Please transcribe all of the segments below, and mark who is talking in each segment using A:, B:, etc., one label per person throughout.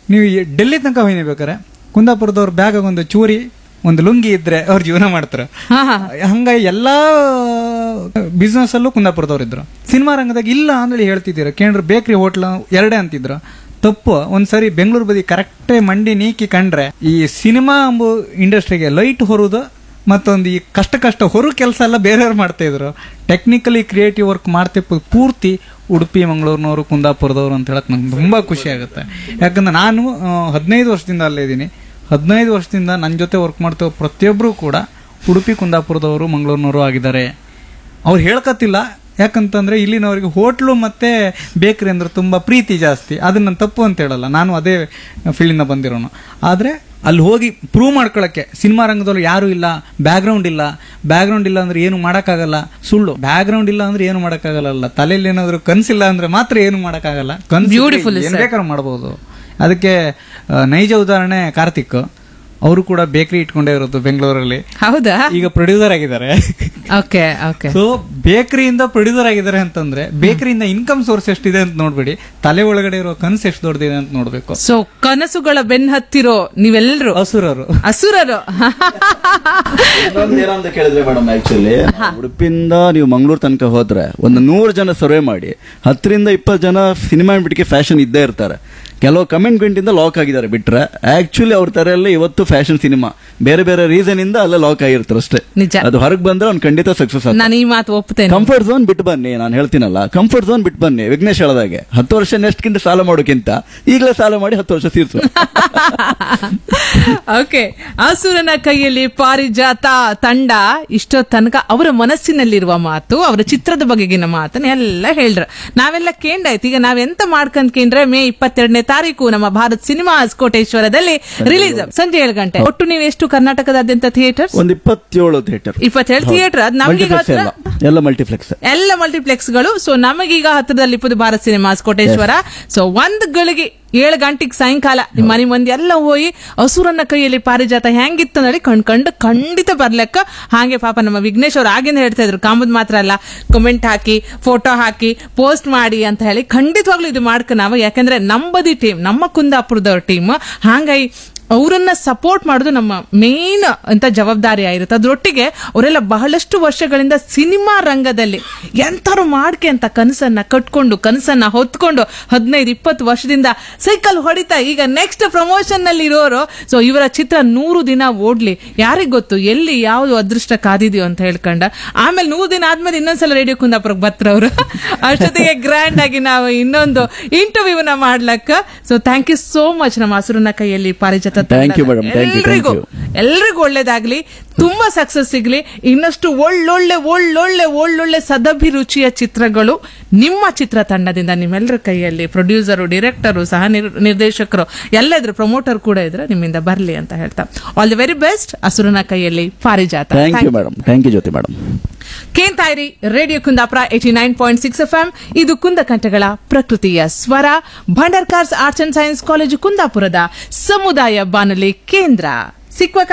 A: ನೀವು ಈ ಡೆಲ್ಲಿ ತನಕ ಹೋಯ್ನಿ ಬೇಕಾರೆ ಕುಂದಾಪುರದವ್ರ ಬ್ಯಾಗ್ ಒಂದು ಚೂರಿ ಒಂದು ಲುಂಗಿ ಇದ್ರೆ ಅವ್ರ ಜೀವನ ಮಾಡ್ತಾರೆ
B: ಹಾ ಹಾ
A: ಹಂಗಾಗಿ ಎಲ್ಲಾ ಬಿಸ್ನೆಸ್ ಅಲ್ಲೂ ಕುಂದಾಪುರದವ್ರು ಇದ್ರು ಸಿನಿಮಾ ರಂಗದಾಗ ಇಲ್ಲ ಅಂದೇಳಿ ಹೇಳ್ತಿದ್ದೀರ ಕೇಂದ್ರ ಬೇಕ್ರಿ ಹೋಟ್ಲ ಎರಡೇ ಅಂತಿದ್ರು ತಪ್ಪು ಒಂದ್ಸರಿ ಬೆಂಗಳೂರು ಬದಿ ಕರೆಕ್ಟೇ ಮಂಡಿ ನೀಕಿ ಕಂಡ್ರೆ ಈ ಸಿನಿಮಾ ಎಂಬ ಇಂಡಸ್ಟ್ರಿಗೆ ಲೈಟ್ ಹೊರುದು ಮತ್ತೊಂದು ಈ ಕಷ್ಟ ಕಷ್ಟ ಹೊರು ಕೆಲಸ ಎಲ್ಲ ಬೇರೆಯವ್ರು ಮಾಡ್ತಾ ಇದ್ರು ಟೆಕ್ನಿಕಲಿ ಕ್ರಿಯೇಟಿವ್ ವರ್ಕ್ ಮಾಡ್ತಿ ಪೂರ್ತಿ ಉಡುಪಿ ಮಂಗಳೂರಿನವರು ಕುಂದಾಪುರದವರು ಅಂತ ಹೇಳಕ್ ನಂಗೆ ತುಂಬಾ ಖುಷಿ ಆಗುತ್ತೆ ಯಾಕಂದ್ರೆ ನಾನು ಆ, ಹದಿನೈದು ವರ್ಷದಿಂದ ಅಲ್ಲೇ ಇದ್ದೀನಿ ಹದಿನೈದು ವರ್ಷದಿಂದ ನನ್ನ ಜೊತೆ ವರ್ಕ್ ಮಾಡ್ತಾ ಪ್ರತಿಯೊಬ್ಬರು ಕೂಡ ಉಡುಪಿ ಕುಂದಾಪುರದವರು ಮಂಗಳೂರಿನವರು ಆಗಿದ್ದಾರೆ ಅವ್ರು ಹೇಳ್ಕತ್ತಿಲ್ಲ ಯಾಕಂತಂದ್ರೆ ಇಲ್ಲಿನವರಿಗೆ ಹೋಟ್ಲು ಮತ್ತೆ ಬೇಕರಿ ಅಂದ್ರೆ ತುಂಬಾ ಪ್ರೀತಿ ಜಾಸ್ತಿ ಅದನ್ನ ನಾನ್ ತಪ್ಪು ಅಂತ ಹೇಳಲ್ಲ ನಾನು ಅದೇ ಫೀಲ್ಡಿಂದ ಬಂದಿರೋನು ಆದ್ರೆ ಅಲ್ಲಿ ಹೋಗಿ ಪ್ರೂವ್ ಮಾಡ್ಕೊಳಕ್ಕೆ ಸಿನಿಮಾ ರಂಗದಲ್ಲಿ ಯಾರು ಇಲ್ಲ ಬ್ಯಾಕ್ಗ್ರೌಂಡ್ ಇಲ್ಲ ಬ್ಯಾಕ್ಗ್ರೌಂಡ್ ಇಲ್ಲ ಅಂದ್ರೆ ಏನು ಮಾಡಕ್ಕಾಗಲ್ಲ ಸುಳ್ಳು ಬ್ಯಾಕ್ಗ್ರೌಂಡ್ ಇಲ್ಲ ಅಂದ್ರೆ ಏನು ಮಾಡಕ್ಕಾಗಲ್ಲ ತಲೆಯಲ್ಲಿ ಏನಾದ್ರು ಕನ್ಸಿಲ್ಲ ಅಂದ್ರೆ ಮಾತ್ರ ಏನು ಮಾಡಕ್ಕಾಗಲ್ಲ ಕನ್ಸು
B: Beautiful,
A: ಏನ್ ಬೇಕಾದ್ರೂ ಮಾಡಬಹುದು ಅದಕ್ಕೆ ಆ, ನೈಜ ಉದಾಹರಣೆ ಕಾರ್ತಿಕ್ ಅವರು ಕೂಡ ಬೇಕರಿ ಇಟ್ಕೊಂಡೇ ಇರೋದು ಬೆಂಗಳೂರಲ್ಲಿ
B: ಹೌದಾ
A: ಈಗ ಪ್ರೊಡ್ಯೂಸರ್ ಆಗಿದ್ದಾರೆ
B: ಓಕೆ ಓಕೆ
A: ಸೊ ಬೇಕರಿಯಿಂದ ಪ್ರೊಡ್ಯೂಸರ್ ಆಗಿದ್ದಾರೆ ಅಂತಂದ್ರೆ ಬೇಕರಿಯಿಂದ ಇನ್ಕಮ್ ಸೋರ್ಸ್ ಎಷ್ಟಿದೆ ಅಂತ ನೋಡ್ಬೇಡಿ ತಲೆ ಒಳಗಡೆ ಇರೋ ಕನಸು ಎಷ್ಟು ದೊಡ್ಡದಿದೆ ಅಂತ ನೋಡ್ಬೇಕು
B: ಸೊ ಕನಸುಗಳ ಬೆನ್ ಹತ್ತಿರೋ ನೀವೆಲ್ಲರೂ
A: ಹಸುರರು
B: ಅಸುರರು
C: ಇನ್ನೊಂದ್ ಏನಂತ ಕೇಳಿದ್ರೆ ಮೇಡಮ್ ಆಕ್ಚುಲಿ ಉಡುಪಿಯಿಂದ ನೀವು ಮಂಗಳೂರು ತನಕ ಹೋದ್ರೆ ಒಂದು ನೂರು ಜನ ಸರ್ವೆ ಮಾಡಿ ಹತ್ತರಿಂದ ಇಪ್ಪತ್ತು ಜನ ಸಿನಿಮಾ ಬಿಟ್ಟಿಗೆ ಫ್ಯಾಷನ್ ಇದ್ದೇ ಇರ್ತಾರೆ ಕೆಲವು ಕಮೆಂಟ್ ಗಂಟಿಂದ ಲಾಕ್ ಆಗಿದ್ದಾರೆ ಬಿಟ್ರೆ ಆಕ್ಚುಲಿ ಅವ್ರ ತರ ಎಲ್ಲ ಇವತ್ತು ಫ್ಯಾಷನ್ ಸಿನಿಮಾ ಬೇರೆ ಬೇರೆ ರೀಸನ್ ಇಂದ ಅಲ್ಲೇ ಲಾಕ್ ಆಗಿರ್ತಾರೆ ಅಷ್ಟೇ
B: ನಿಜ.
C: ಅದು ಹೊರಗೆ ಬಂದ್ರೆ ಅವ್ನು ಖಂಡಿತ ಸಕ್ಸಸ್ ಆಗ್ತಾನೆ
B: ನಾನು ಈ ಮಾತು ಒಪ್ತೇನೆ
C: ಕಂಫರ್ಟ್ ಝೋನ್ ಬಿಟ್ಟು ಬನ್ನಿ ನಾನು ಹೇಳ್ತೀನಲ್ಲ ಕಂಫರ್ಟ್ ಝೋನ್ ಬಿಟ್ಟು ಬನ್ನಿ ವಿಘ್ನೇಶ್ ಹೇಳದಾಗೆ ಹತ್ತು ವರ್ಷ ನೆಕ್ಸ್ಟ್ ಸಾಲ ಮಾಡೋಕ್ಕಿಂತ ಈಗಲೇ ಸಾಲ ಮಾಡಿ ಹತ್ತು ವರ್ಷ ತೀರ್ಸು
B: ಓಕೆ ಅಸುರನ ಕೈಯಲ್ಲಿ ಪಾರಿಜಾತ ತಂಡ ಇಷ್ಟೋ ತನಕ ಅವರ ಮನಸ್ಸಿನಲ್ಲಿರುವ ಮಾತು ಅವರ ಚಿತ್ರದ ಬಗೆಗಿನ ಮಾತನ್ನ ಎಲ್ಲ ಹೇಳ್ರ ನಾವೆಲ್ಲ ಕೇಂಡಾಯ್ತು ಈಗ ನಾವೆಂತ ಮಾಡ್ಕೊಂಡ್ಕೇಂದ್ರೆ ಮೇ ಇಪ್ಪತ್ತೆರಡನೇ ತಾರೀಕು ನಮ್ಮ ಭಾರತ್ ಸಿನಿಮಾ ಕೋಟೇಶ್ವರದಲ್ಲಿ ರಿಲೀಸ್ ಸಂಜೆ ಏಳು ಗಂಟೆ ಒಟ್ಟು ನೀವು ಎಷ್ಟು ಕರ್ನಾಟಕದಾದ್ಯಂತ ಥಿಯೇಟರ್ಸ್
C: ಒಂದು ಇಪ್ಪತ್ತೇಳು ಥಿಯೇಟರ್
B: ಇಪ್ಪತ್ತೇಳು ಥಿಯೇಟರ್ ಅದ್ ನಮ್ಗೀಗ
C: ಮಲ್ಟಿಪ್ಲೆಕ್ಸ್
B: ಹತ್ರ
C: ಎಲ್ಲ ಎಲ್ಲ ಮಲ್ಟಿಪ್ಲೆಕ್ಸ್
B: ಎಲ್ಲ ಮಲ್ಟಿಪ್ಲೆಕ್ಸ್ ಗಳು ಸೊ ನಮಗೀಗ ಹತ್ತಿರದಲ್ಲಿ ಇಪ್ಪತ್ತು ಭಾರತ್ ಸಿನಿಮಾಸ್ ಕೋಟೇಶ್ವರ ಸೊ ಒಂದ್ ಗಳಿಗೆ ಏಳು ಗಂಟೆಗೆ ಸಾಯಂಕಾಲ ನಿಮ್ಮ ಮನೆ ಮಂದಿ ಎಲ್ಲ ಹೋಗಿ ಹಸುರನ್ನ ಕೈಯಲ್ಲಿ ಪಾರಿಜಾತ ಹೆಂಗಿತ್ತು ನೋಡಿ ಕಂಡ್ಕಂಡು ಖಂಡಿತ ಬರ್ಲೆಕ್ಕ ಹಾಗೆ ಪಾಪ ನಮ್ಮ ವಿಘ್ನೇಶ್ ಅವ್ರು ಆಗಿಂದ ಹೇಳ್ತಾ ಇದ್ರು ಕಾಮದ್ ಮಾತ್ರ ಅಲ್ಲ ಕಮೆಂಟ್ ಹಾಕಿ ಫೋಟೋ ಹಾಕಿ ಪೋಸ್ಟ್ ಮಾಡಿ ಅಂತ ಹೇಳಿ ಖಂಡಿತವಾಗ್ಲೂ ಇದು ಮಾಡ್ಕ ನಾವು ಯಾಕಂದ್ರೆ ನಂಬದಿ ಟೀಮ್ ನಮ್ಮ ಕುಂದಾಪುರದವ್ರ ಟೀಮ್ ಹಾಗಾಗಿ ಅವರನ್ನ ಸಪೋರ್ಟ್ ಮಾಡೋದು ನಮ್ಮ ಮೇನ್ ಅಂತ ಜವಾಬ್ದಾರಿ ಆಗಿರುತ್ತೆ ಅದ್ರೊಟ್ಟಿಗೆ ಅವರೆಲ್ಲ ಬಹಳಷ್ಟು ವರ್ಷಗಳಿಂದ ಸಿನಿಮಾ ರಂಗದಲ್ಲಿ ಎಂತಾರು ಮಾಡ್ಕೆ ಅಂತ ಕನಸನ್ನ ಕಟ್ಕೊಂಡು ಕನಸನ್ನ ಹೊತ್ಕೊಂಡು ಹದಿನೈದು ಇಪ್ಪತ್ತು ವರ್ಷದಿಂದ ಸೈಕಲ್ ಹೊಡಿತಾ ಈಗ ನೆಕ್ಸ್ಟ್ ಪ್ರಮೋಷನ್ ನಲ್ಲಿ ಇರೋರು ಸೊ ಇವರ ಚಿತ್ರ ನೂರು ದಿನ ಓಡ್ಲಿ ಯಾರಿಗ್ ಗೊತ್ತು ಎಲ್ಲಿ ಯಾವ್ದು ಅದೃಷ್ಟ ಕಾದಿದ್ಯೋ ಅಂತ ಹೇಳ್ಕೊಂಡ ಆಮೇಲೆ ನೂರು ದಿನ ಆದ್ಮೇಲೆ ಇನ್ನೊಂದ್ಸಲ ರೇಡಿಯೋ ಕುಂದಾಪುರಕ್ಕೆ ಬರ್ತಾರವ್ರು ಅಷ್ಟೊತ್ತಿಗೆ ಗ್ರ್ಯಾಂಡ್ ಆಗಿ ನಾವು ಇನ್ನೊಂದು ಇಂಟರ್ವ್ಯೂನ ಮಾಡ್ಲಕ್ಕ so thank you so much ನಮ್ಮ ಹಸುರನ ಕೈಯಲ್ಲಿ ಪಾರಿಜಾತ
C: Thank you, madam. Thank you, thank
B: ಎಲ್ರಿಗೂ
C: you.
B: ಎಲ್ರಿಗೂ ಒಳ್ಳೇದಾಗ್ಲಿ ತುಂಬಾ ಸಕ್ಸಸ್ ಸಿಗ್ಲಿ ಇನ್ನಷ್ಟು ಒಳ್ಳೊಳ್ಳೆ ಒಳ್ಳೊಳ್ಳೆ ಒಳ್ಳೊಳ್ಳೆ ಸದಭಿರುಚಿಯ ಚಿತ್ರಗಳು ನಿಮ್ಮ ಚಿತ್ರತಂಡದಿಂದ ನಿಮ್ಮೆಲ್ಲರ ಕೈಯಲ್ಲಿ ಪ್ರೊಡ್ಯೂಸರು ಡೈರೆಕ್ಟರು ಸಹ ನಿರ್- ನಿರ್ದೇಶಕರು ಎಲ್ಲ ಇದ್ರು ಪ್ರಮೋಟರ್ ಕೂಡ ಇದ್ರೆ ನಿಮ್ಮಿಂದ ಬರ್ಲಿ ಅಂತ ಹೇಳ್ತಾ ಆಲ್ ದಿ ವೆರಿ ಬೆಸ್ಟ್ ಹಸುರನ ಕೈಯಲ್ಲಿ ಪಾರಿಜಾತ
C: thank
B: Thank
C: you madam thank you Jyothi madam
B: ಕೇಂತಾಯಿರಿ radio Kundapura eighty nine point six F M ಇದು ಕುಂದಕಂಠಗಳ ಪ್ರಕೃತಿಯ ಸ್ವರ Bhandarkars arts and science college ಕುಂದಾಪುರದ ಸಮುದಾಯ ಬಾನುಲಿ ಕೇಂದ್ರ ಸಿಕ್ವಕ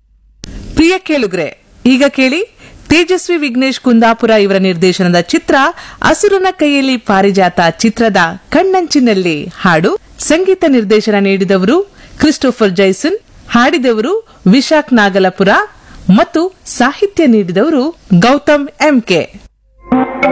B: ಪ್ರಿಯ ಕೇಳುಗ್ರೆ ಈಗ ಕೇಳಿ ತೇಜಸ್ವಿ ವಿಘ್ನೇಶ್ ಕುಂದಾಪುರ ಇವರ ನಿರ್ದೇಶನದ ಚಿತ್ರ ಅಸುರನ ಕೈಯಲ್ಲಿ ಪಾರಿಜಾತ ಚಿತ್ರದ ಕಣ್ಣಂಚಿನಲ್ಲಿ ಹಾಡು ಸಂಗೀತ ನಿರ್ದೇಶನ ನೀಡಿದವರು ಕ್ರಿಸ್ಟೋಫರ್ ಜೈಸನ್ ಹಾಡಿದವರು ವಿಶಾಖ್ ನಾಗಲಪುರ ಮತ್ತು ಸಾಹಿತ್ಯ ನೀಡಿದವರು ಗೌತಮ್ ಎಂಕೆ